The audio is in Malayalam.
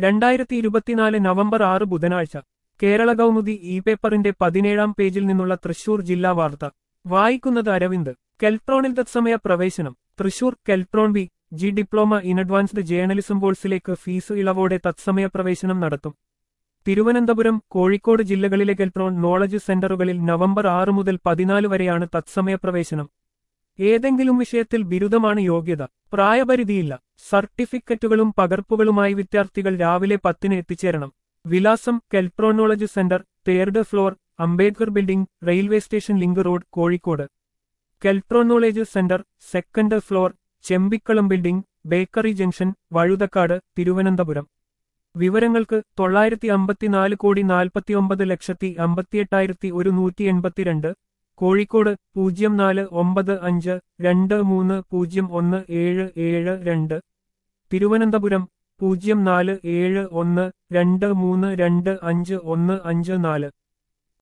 രണ്ടായിരത്തി ഇരുപത്തിനാല് നവംബർ ആറ് ബുധനാഴ്ച കേരള കൗമുദി ഇ പേപ്പറിന്റെ പതിനേഴാം പേജിൽ നിന്നുള്ള തൃശൂർ ജില്ലാ വാർത്ത വായിക്കുന്നത് അരവിന്ദ് കെൽട്രോണിൽ തത്സമയ പ്രവേശനം Thrissur Keltron B G diploma in advanced journalism കോഴ്സിലേക്ക് ഫീസ് ഇളവോടെ തത്സമയ പ്രവേശനം നടത്തും തിരുവനന്തപുരം കോഴിക്കോട് ജില്ലകളിലെ കെൽട്രോൺ നോളജ് സെന്ററുകളിൽ നവംബർ ആറ് മുതൽ പതിനാല് വരെയാണ് തത്സമയ പ്രവേശനം ഏതെങ്കിലും വിഷയത്തിൽ ബിരുദമാണ് യോഗ്യത പ്രായപരിധിയില്ല സർട്ടിഫിക്കറ്റുകളും പകർപ്പുകളുമായി വിദ്യാർത്ഥികൾ രാവിലെ പത്തിന് എത്തിച്ചേരണം വിലാസം കെൽട്രോണോളജി centre third floor Ambedkar building railway station link road Kozhikode കെൽട്രോണോളജി centre second floor Chembikkalam building bakery junction Vazhuthacaud Thiruvananthapuram വിവരങ്ങൾക്ക് തൊള്ളായിരത്തി അമ്പത്തിനാല് കോടി നാൽപ്പത്തിയൊമ്പത് ലക്ഷത്തി അമ്പത്തിയെട്ടായിരത്തി ഒരു നൂറ്റി എൺപത്തിരണ്ട് കോഴിക്കോട് പൂജ്യം നാല് ഒമ്പത് അഞ്ച് രണ്ട് മൂന്ന് പൂജ്യം ഒന്ന് ഏഴ് ഏഴ് രണ്ട് തിരുവനന്തപുരം പൂജ്യം നാല് ഏഴ് ഒന്ന് രണ്ട് മൂന്ന് രണ്ട് അഞ്ച് ഒന്ന് അഞ്ച് നാല്